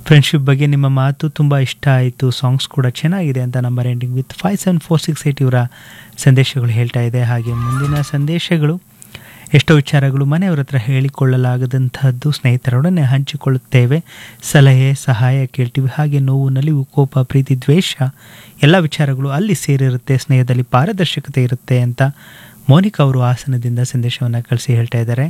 friendship ಬಗ್ಗೆ ನಿಮ್ಮ ಮಾತು ತುಂಬ ಇಷ್ಟ ಆಯಿತು ಸಾಂಗ್ಸ್ ಕೂಡ ಚೆನ್ನಾಗಿದೆ ಅಂತ number ending with five seven four six eight ಇವರ ಸಂದೇಶಗಳು ಹೇಳ್ತಾ ಇದೆ ಹಾಗೆ ಮುಂದಿನ ಸಂದೇಶಗಳು ಎಷ್ಟೋ ವಿಚಾರಗಳು ಮನೆಯವರ ಹತ್ರ ಹೇಳಿಕೊಳ್ಳಲಾಗದಂತಹದ್ದು ಸ್ನೇಹಿತರೊಡನೆ ಹಂಚಿಕೊಳ್ಳುತ್ತೇವೆ ಸಲಹೆ ಸಹಾಯ ಕೇಳ್ತೀವಿ ಹಾಗೆ ನೋವು ನಲಿವು ಕೋಪ ಪ್ರೀತಿ ದ್ವೇಷ ಎಲ್ಲ ವಿಚಾರಗಳು ಅಲ್ಲಿ ಸೇರಿರುತ್ತೆ ಸ್ನೇಹದಲ್ಲಿ ಪಾರದರ್ಶಕತೆ ಇರುತ್ತೆ ಅಂತ ಮೋನಿಕಾ ಅವರು ಹಾಸನದಿಂದ ಸಂದೇಶವನ್ನು ಕಳಿಸಿ ಹೇಳ್ತಾ ಇದ್ದಾರೆ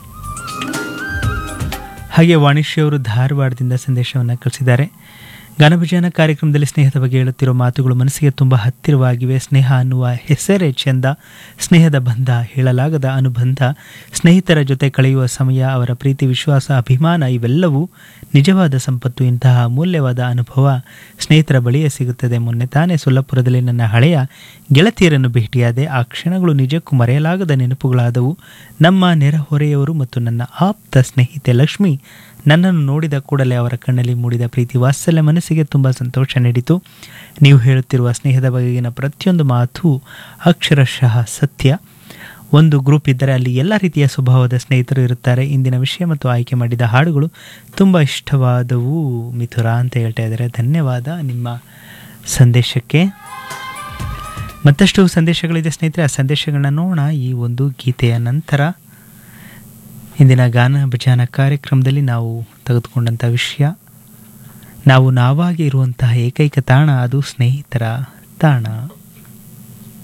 ಹಾಗೆ ವಾಣಿಶ್ಯ ಅವರು ಧಾರವಾಡದಿಂದ ಸಂದೇಶವನ್ನು ಕಳಿಸಿದ್ದಾರೆ ಗಾನಭಜನ ಕಾರ್ಯಕ್ರಮದಲ್ಲಿ ಸ್ನೇಹದ ಬಗ್ಗೆ ಹೇಳುತ್ತಿರೋ ಮಾತುಗಳು ಮನಸ್ಸಿಗೆ ತುಂಬ ಹತ್ತಿರವಾಗಿವೆ ಸ್ನೇಹ ಅನ್ನುವ ಹೆಸರೇ ಚೆಂದ ಸ್ನೇಹದ ಬಂಧ ಹೇಳಲಾಗದ ಅನುಬಂಧ ಸ್ನೇಹಿತರ ಜೊತೆ ಕಳೆಯುವ ಸಮಯ ಅವರ ಪ್ರೀತಿ ವಿಶ್ವಾಸ ಅಭಿಮಾನ ಇವೆಲ್ಲವೂ ನಿಜವಾದ ಸಂಪತ್ತು ಇಂತಹ ಅಮೂಲ್ಯವಾದ ಅನುಭವ ಸ್ನೇಹಿತರ ಬಳಿಯೇ ಸಿಗುತ್ತದೆ ಮೊನ್ನೆ ತಾನೇ ಸೊಲ್ಲಪುರದಲ್ಲಿ ನನ್ನ ಹಳೆಯ ಗೆಳತಿಯರನ್ನು ಭೇಟಿಯಾದೆ ಆ ಕ್ಷಣಗಳು ನಿಜಕ್ಕೂ ಮರೆಯಲಾಗದ ನೆನಪುಗಳಾದವು ನಮ್ಮ ನೆರೆಹೊರೆಯವರು ಮತ್ತು ನನ್ನ ಆಪ್ತ ಸ್ನೇಹಿತೆ ಲಕ್ಷ್ಮಿ ನನ್ನನ್ನು ನೋಡಿದ ಕೂಡಲೇ ಅವರ ಕಣ್ಣಲ್ಲಿ ಮೂಡಿದ ಪ್ರೀತಿ ವಾತ್ಸಲ್ಯ ಮನಸ್ಸಿಗೆ ತುಂಬ ಸಂತೋಷ ನೀಡಿತು ನೀವು ಹೇಳುತ್ತಿರುವ ಸ್ನೇಹದ ಬಗೆಗಿನ ಪ್ರತಿಯೊಂದು ಮಾತು ಅಕ್ಷರಶಃ ಸತ್ಯ ಒಂದು ಗ್ರೂಪ್ ಇದ್ದರೆ ಅಲ್ಲಿ ಎಲ್ಲ ರೀತಿಯ ಸ್ವಭಾವದ ಸ್ನೇಹಿತರು ಇರುತ್ತಾರೆ ಇಂದಿನ ವಿಷಯ ಮತ್ತು ಆಯ್ಕೆ ಮಾಡಿದ ಹಾಡುಗಳು ತುಂಬ ಇಷ್ಟವಾದವು ಮಿಥುರ ಅಂತ ಹೇಳ್ತಾ ಇದ್ದಾರೆ ಧನ್ಯವಾದ ನಿಮ್ಮ ಸಂದೇಶಕ್ಕೆ ಮತ್ತಷ್ಟು ಸಂದೇಶಗಳಿದೆ ಸ್ನೇಹಿತರೆ ಆ ಸಂದೇಶಗಳನ್ನ ನೋಡೋಣ ಈ ಒಂದು ಗೀತೆಯ ನಂತರ ಇಂದಿನ ಗಾನ ಭಜಾನ ಕಾರ್ಯಕ್ರಮದಲ್ಲಿ ನಾವು ತೆಗೆದುಕೊಂಡಂಥ ವಿಷಯ ನಾವು ನಾವಾಗಿ ಇರುವಂತಹ ಏಕೈಕ ತಾಣ ಅದು ಸ್ನೇಹಿತರ ತಾಣ